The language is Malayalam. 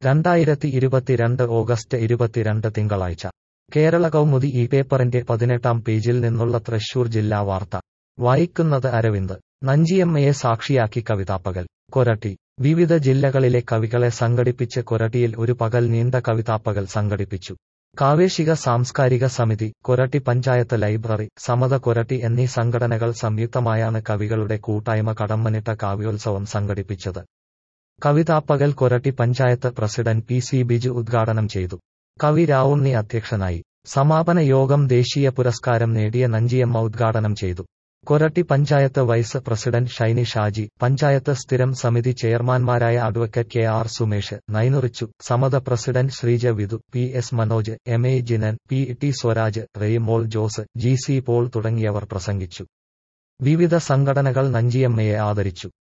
രണ്ടായിരത്തി ഇരുപത്തിരണ്ട് ഓഗസ്റ്റ് ഇരുപത്തിരണ്ട് തിങ്കളാഴ്ച കേരള കൗമുദി ഈ പേപ്പറിന്റെ പതിനെട്ടാം പേജിൽ നിന്നുള്ള തൃശൂർ ജില്ലാ വാർത്ത വായിക്കുന്നത് അരവിന്ദ് നഞ്ചിയമ്മയെ സാക്ഷിയാക്കി കവിതാപ്പകൽ കൊരട്ടി വിവിധ ജില്ലകളിലെ കവികളെ സംഘടിപ്പിച്ച് കൊരട്ടിയിൽ ഒരു പകൽ നീണ്ട കവിതാപ്പകൽ സംഘടിപ്പിച്ചു കാവേശിക സാംസ്കാരിക സമിതി കൊരട്ടി പഞ്ചായത്ത് ലൈബ്രറി സമത കൊരട്ടി എന്നീ സംഘടനകൾ സംയുക്തമായാണ് കവികളുടെ കൂട്ടായ്മ കടമ്മനിട്ട കാവ്യോത്സവം സംഘടിപ്പിച്ചത് കവിതാപ്പകൽ Koratty panchayat president P C Biju ഉദ്ഘാടനം ചെയ്തു കവി രാവുണ്ണി അധ്യക്ഷനായി സമാപന യോഗം ദേശീയ പുരസ്കാരം നേടിയ നഞ്ചിയമ്മ ഉദ്ഘാടനം ചെയ്തു കൊരട്ടി പഞ്ചായത്ത് വൈസ് പ്രസിഡന്റ് ഷൈനി ഷാജി പഞ്ചായത്ത് സ്ഥിരം സമിതി ചെയർമാൻമാരായ അഡ്വക്കേറ്റ് കെ ആർ സുമേഷ് നൈനുറിച്ചു Samatha president Sreeja Vidhu P S Manoj M A Jinan P T Swaraj Raymol Jose G C Paul തുടങ്ങിയവർ പ്രസംഗിച്ചു വിവിധ സംഘടനകൾ നഞ്ചിയമ്മയെ ആദരിച്ചു